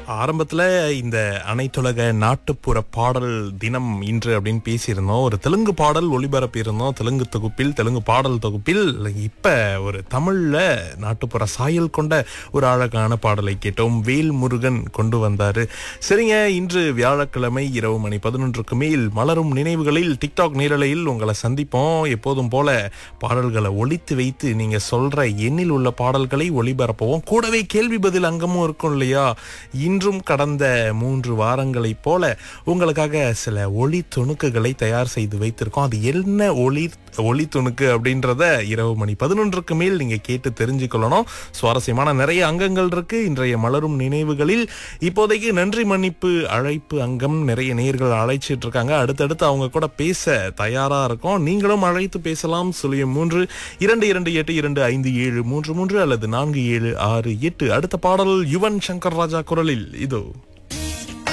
ஆரம்பத்துல இந்த அனைத்துலக நாட்டுப்புற பாடல் தினம் இன்று அப்படின்னு பேசியிருந்தோம் ஒரு தெலுங்கு பாடல் ஒளிபரப்பி இருந்தோம் தெலுங்கு தொகுப்பில் தெலுங்கு பாடல் தொகுப்பில் இப்ப ஒரு தமிழ்ல நாட்டுப்புற சாயல் கொண்ட ஒரு அழகான பாடலை கேட்டோம் வேல் முருகன் கொண்டு வந்தாரு சரிங்க இன்று வியாழக்கிழமை இரவு மணி பதினொன்றுக்கு மேல் மலரும் நினைவுகளில் டிக்டாக் நேரலையில் உங்களை சந்திப்போம் எப்போதும் போல பாடல்களை ஒழித்து வைத்து நீங்க சொல்ற எண்ணில் உள்ள பாடல்களை ஒளிபரப்பவும் கூடவே கேள்வி பதில் அங்கமும் இருக்கும் இல்லையா இன்றும் கடந்த மூன்று வாரங்களைப் போல உங்களுக்காக சில ஒளி துணுக்குகளை தயார் செய்து வைத்திருக்கோம் அது என்ன ஒளி ஒளி துணுக்கு அப்படின்றத இரவு மணி பதினொன்றுக்கு மேல் நீங்க கேட்டு தெரிஞ்சுக்கொள்ளணும் சுவாரஸ்யமான நிறைய அங்கங்கள் இருக்கு இன்றைய மலரும் நினைவுகளில் இப்போதைக்கு நன்றி மன்னிப்பு அழைப்பு அங்கம் நிறைய நேர்கள் அழைச்சிட்டு இருக்காங்க அடுத்தடுத்து அவங்க கூட பேச தயாரா இருக்கோம் நீங்களும் அழைத்து பேசலாம் சுழியம் மூன்று இரண்டு இரண்டு எட்டு இரண்டு ஐந்து ஏழு மூன்று மூன்று அல்லது நான்கு ஏழு ஆறு எட்டு அடுத்த பாடல் யுவன் சங்கர் ராஜா குரலில் இதோ